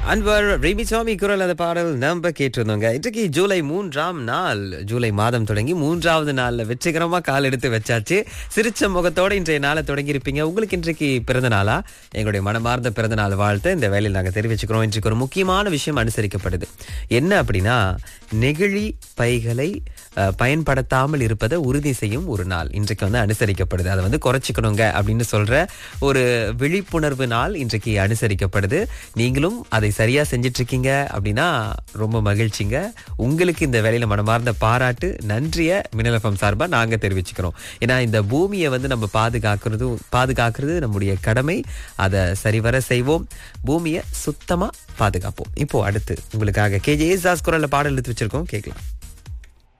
அன்வர் ரெமிசாமி குரல் அந்த பாடல் நம்ம கேட்டிருந்தோங்க இன்றைக்கு ஜூலை மூன்றாம் நாள் ஜூலை மாதம் தொடங்கி மூன்றாவது நாள்ல வெற்றிகரமா கால் எடுத்து வச்சாச்சு சிரிச்ச முகத்தோட இன்றைய நாளை தொடங்கி இருப்பீங்க உங்களுக்கு இன்றைக்கு பிறந்த நாளா எங்களுடைய மனமார்ந்த பிறந்த நாள் வாழ்த்து இந்த வேலையில் நாங்க தெரிவிச்சுக்கிறோம் இன்றைக்கு ஒரு முக்கியமான விஷயம் அனுசரிக்கப்படுது என்ன அப்படின்னா நெகிழி பைகளை அஹ், பயன்படுத்தாமல் இருப்பதை உறுதி செய்யும் ஒரு நாள் இன்றைக்கு வந்து அனுசரிக்கப்படுது அதை வந்து குறைச்சிக்கணுங்க அப்படின்னு சொல்ற ஒரு விழிப்புணர்வு நாள் இன்றைக்கு அனுசரிக்கப்படுது நீங்களும் அதை சரியா செஞ்சிட்டு இருக்கீங்க அப்படின்னா ரொம்ப மகிழ்ச்சிங்க உங்களுக்கு இந்த வேலையில மனமார்ந்த பாராட்டு நன்றிய மினலஃபம் சார்பா நாங்க தெரிவிச்சுக்கிறோம் ஏன்னா இந்த பூமியை வந்து நம்ம பாதுகாக்கிறது பாதுகாக்கிறது நம்முடைய கடமை அதை சரிவர செய்வோம் பூமியை சுத்தமா பாதுகாப்போம் இப்போ அடுத்து உங்களுக்காக கேஜே குரல்ல பாடல் எடுத்து வச்சிருக்கோம் கேட்கலாம்